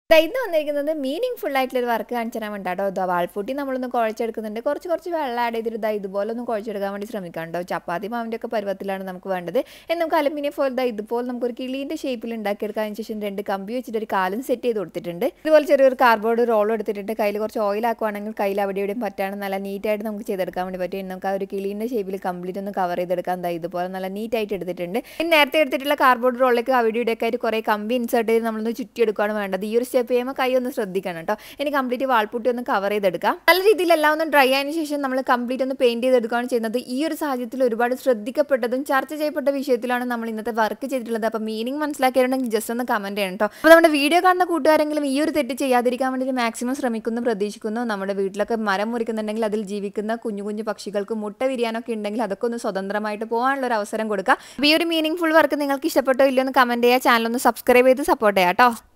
ദാ ഇന്ന് വന്നിരിക്കുന്നത് മീനിങ് ഫുൾ ആയിട്ടുള്ള ഒരു വർക്ക് കാണിച്ചു തരാൻ വേണ്ടിട്ടോ ഇതാ വാൾപൂട്ടി നമ്മളൊന്ന് കുഴച്ചെടുക്കുന്നുണ്ട് കുറച്ച് കുറച്ച് വെള്ളം ആഡ് ചെയ്തിട്ട് ഇതാ ഇതുപോലെ ഒന്ന് കുഴച്ചെടുക്കാൻ വേണ്ടി ശ്രമിക്കാം കേട്ടോ ചപ്പാത്തി മാവിൻ്റെ ഒക്കെ പരുവത്തിലാണ് നമുക്ക് വേണ്ടത് എന്ന് നമുക്ക് അലുമിനിയം ഫോയിൽ ഇതാ ഇതുപോലെ നമുക്കൊരു കിളീൻ്റെ ഷേപ്പിൽ ഉണ്ടാക്കിയെടുക്കാൻ ശേഷം രണ്ട് കമ്പി വെച്ചിട്ട് ഒരു കാലും സെറ്റ് ചെയ്ത് കൊടുത്തിട്ടുണ്ട് ഇതുപോലെ ചെറിയൊരു കാർഡ്ബോർഡ് റോൾ എടുത്തിട്ടുണ്ട് കയ്യിൽ കുറച്ച് ഓയിൽ ആക്കുവാണെങ്കിൽ കയ്യിൽ അവിടെ ഇവിടെയും പറ്റാണ് നല്ല നീറ്റായിട്ട് നമുക്ക് ചെയ്തെടുക്കാൻ വേണ്ടി പറ്റും ഇനി നമുക്ക് ആ ഒരു കിളീൻ്റെ ഷേപ്പിൽ കംപ്ലീറ്റ് ഒന്ന് കവർ ചെയ്തെടുക്കാൻ ദാ ഇതുപോലെ നല്ല നീറ്റായിട്ട് എടുത്തിട്ടുണ്ട് ഇനി നേരത്തെ എടുത്തിട്ടുള്ള കാർഡ്ബോർഡ് റോളിലേക്ക് അവിടെ ഇവിടെയൊക്കെ ആയിട്ട് കുറേ കമ്പി ഇൻസേർട്ട് ചെയ്ത് നമ്മളൊന്ന് ചുറ്റിയെടുക്കുകയാണ് വേണ്ടത് ഈ ഒരു സ്റ്റെപ്പ് ചെയ്യുമ്പോൾ കൈ ഒന്ന് ശ്രദ്ധിക്കണം കേട്ടോ ഇനി കംപ്ലീറ്റ് വാൾപുട്ടി ഒന്ന് കവർ ചെയ്തെടുക്കാം നല്ല രീതിയിൽ എല്ലാം ഒന്ന് ഡ്രൈ ആയതിനു ശേഷം നമ്മൾ കംപ്ലീറ്റ് ഒന്ന് പെയിന്റ് ചെയ്തെടുക്കുകയാണ് ചെയ്യുന്നത് ഈ ഒരു സാഹചര്യത്തിൽ ഒരുപാട് ശ്രദ്ധിക്കപ്പെട്ടതും ചർച്ച ചെയ്യപ്പെട്ട വിഷയത്തിലാണ് നമ്മൾ ഇന്നത്തെ വർക്ക് ചെയ്തിട്ടുള്ളത് അപ്പോൾ മീനിങ് മനസ്സിലാക്കിയിട്ടുണ്ടെങ്കിൽ ജസ്റ്റ് ഒന്ന് കമന്റ് ചെയ്യണം കേട്ടോ അപ്പോൾ നമ്മുടെ വീഡിയോ കാണുന്ന കൂട്ടുകാരെങ്കിലും ഈ ഒരു തെറ്റ് ചെയ്യാതിരിക്കാൻ വേണ്ടി മാക്സിമം ശ്രമിക്കുന്നു പ്രതീക്ഷിക്കുന്നു നമ്മുടെ വീട്ടിലൊക്കെ മരം മുറിക്കുന്നുണ്ടെങ്കിൽ അതിൽ ജീവിക്കുന്ന കുഞ്ഞു കുഞ്ഞു പക്ഷികൾക്ക് മുട്ട വിരിയാനൊക്കെ ഉണ്ടെങ്കിൽ അതൊക്കെ ഒന്ന് സ്വതന്ത്രമായിട്ട് പോകാനുള്ള ഒരു അവസരം കൊടുക്കുക അപ്പോൾ ഈ ഒരു മീനിങ് ഫുൾ വർക്ക് നിങ്ങൾക്ക് ഇഷ്ടപ്പെട്ടോ ഇല്ലയോ എന്ന് കമന്റ് ചെയ്യുക ചാനൽ ഒന്ന് സബ്സ്ക്രൈബ് ചെയ്ത് സപ്പോർട്ട് ചെയ്യാം കേട്ടോ